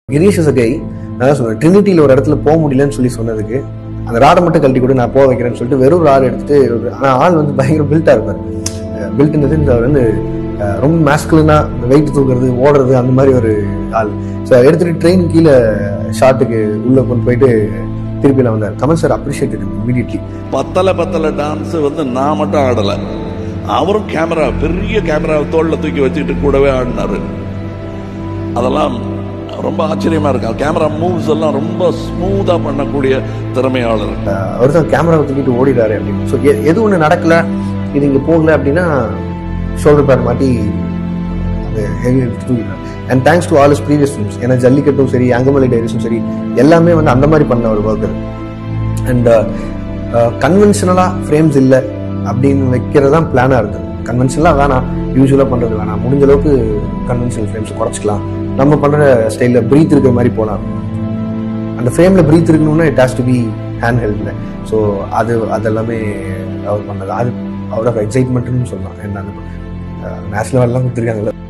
Girish is கை நான் சொல்றேன் ட்ரினிட்டியில் ஒரு இடத்துல போக முடியலன்னு சொல்லி சொன்னதுக்கு அந்த ராடை மட்டும் கழட்டி கூட நான் போக வைக்கிறேன்னு சொல்லிட்டு வெறும் ராடு எடுத்துட்டு ஒரு- ஆனா ஆள் வந்து பயங்கர பில்ட்டா இருப்பார் பில்ட்ன்றது இந்த அவர் வந்து அஹ், ரொம்ப மேஸ்குலனா வெயிட் தூக்குறது ஓடுறது அந்த மாதிரி ஒரு ஆள் ஸோ எடுத்துட்டு ட்ரெயின் கீழே ஷாட்டுக்கு உள்ள கொண்டு போயிட்டு திருப்பி நான் வந்தார் கமல் சார் அப்ரிஷியேட் இமீடியட்லி பத்தல பத்தல டான்ஸ் வந்து நான் மட்டும் ஆடல அவரும் கேமரா பெரிய கேமரா தோல்ல தூக்கி வச்சுக்கிட்டு கூடவே ஆடினாரு அதெல்லாம் ரொம்ப ஆச்சரியமா இருக்கு கேமரா மூவ்ஸ் எல்லாம் ரொம்ப ஸ்மூதா பண்ணக்கூடிய திறமையாளர் அவர் தான் கேமராவை தூக்கிட்டு ஓடிடாரு அப்படின்னு ஸோ எது ஒன்று நடக்கல இது இங்கே போகல அப்படின்னா ஷோல்டர் பேட் மாட்டி அது ஹெவி தூக்கிட்டார் and thanks to all is previous films ஏன்னா ஜல்லிக்கட்டும் சரி அங்கமலை டைரிஸும் சரி எல்லாமே வந்து அந்த மாதிரி பண்ண ஒரு ஒர்க்கர் அண்ட் கன்வென்ஷனலாக ஃப்ரேம்ஸ் இல்லை அப்படின்னு வைக்கிறது தான் பிளானாக இருக்குது கன்வென்ஷனலாக வேணாம் யூஸ்வலாக பண்ணுறது வேணாம் முடிஞ்ச அளவுக்கு கன்வென்ஷனல் ஃப்ரேம்ஸ் குறைச்சிக்கலாம் நம்ம பண்ணுற ஸ்டைலில் ப்ரீத் இருக்கிற மாதிரி போகலாம் அந்த ஃப்ரேமில் ப்ரீத் இருக்கணும்னா it has to be hand ஹெல்டில் ஸோ அது அதெல்லாமே அவர் பண்ணது அது அவுட் ஆஃப் எக்ஸைட்மெண்ட்னு சொல்லலாம் என்ன நேஷனல் அவார்ட்லாம் கொடுத்துருக்காங்கல்ல